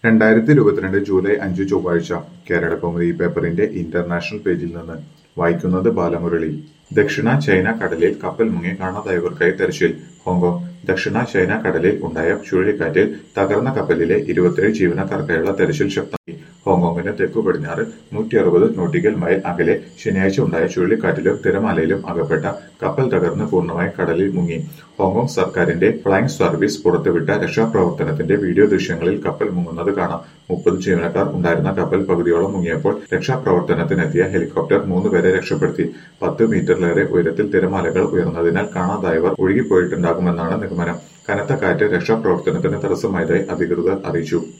രണ്ടായിരത്തി ഇരുപത്തിരണ്ട് ജൂലൈ അഞ്ച് ചൊവ്വാഴ്ച കേരള കൗമുദി പേപ്പറിന്റെ ഇന്റർനാഷണൽ പേജിൽ നിന്ന് വായിക്കുന്നത് ബാലമുരളി ദക്ഷിണ ചൈന കടലിൽ കപ്പൽ മുങ്ങി കാണാതായവർക്കായി തെരച്ചിൽ ഹോങ്കോങ് ദക്ഷിണ ചൈന കടലിൽ ഉണ്ടായ ചുഴലിക്കാറ്റിൽ തകർന്ന കപ്പലിലെ ഇരുപത്തിയേഴ് ജീവനക്കാർക്കായുള്ള തെരച്ചിൽ ശക്തമാക്കി ഹോങ്കോങ്ങിന് തെക്കു പടിഞ്ഞാറ് നൂറ്റി അറുപത് നോട്ടിക്കൽ മൈൽ അകലെ ശനിയാഴ്ച ഉണ്ടായ ചുഴലിക്കാറ്റിലും തിരമാലയിലും അകപ്പെട്ട കപ്പൽ തകർന്ന് പൂർണ്ണമായും കടലിൽ മുങ്ങി ഹോങ്കോങ് സർക്കാരിന്റെ ഫ്ലൈയിംഗ് സർവീസ് പുറത്തുവിട്ട രക്ഷാപ്രവർത്തനത്തിന്റെ വീഡിയോ ദൃശ്യങ്ങളിൽ കപ്പൽ മുങ്ങുന്നത് കാണാം മുപ്പത് ജീവനക്കാർ ഉണ്ടായിരുന്ന കപ്പൽ പകുതിയോളം മുങ്ങിയപ്പോൾ രക്ഷാപ്രവർത്തനത്തിനെത്തിയ ഹെലികോപ്റ്റർ മൂന്നുപേരെ രക്ഷപ്പെടുത്തി പത്ത് മീറ്ററിലേറെ ഉയരത്തിൽ തിരമാലകൾ ഉയർന്നതിനാൽ കാണാതായവർ ഒഴുകിപ്പോയിട്ടുണ്ടാകുമെന്നാണ് നിഗമനം കനത്ത കാറ്റ് രക്ഷാപ്രവർത്തനത്തിന് തടസ്സമായതായി അധികൃതർ അറിയിച്ചു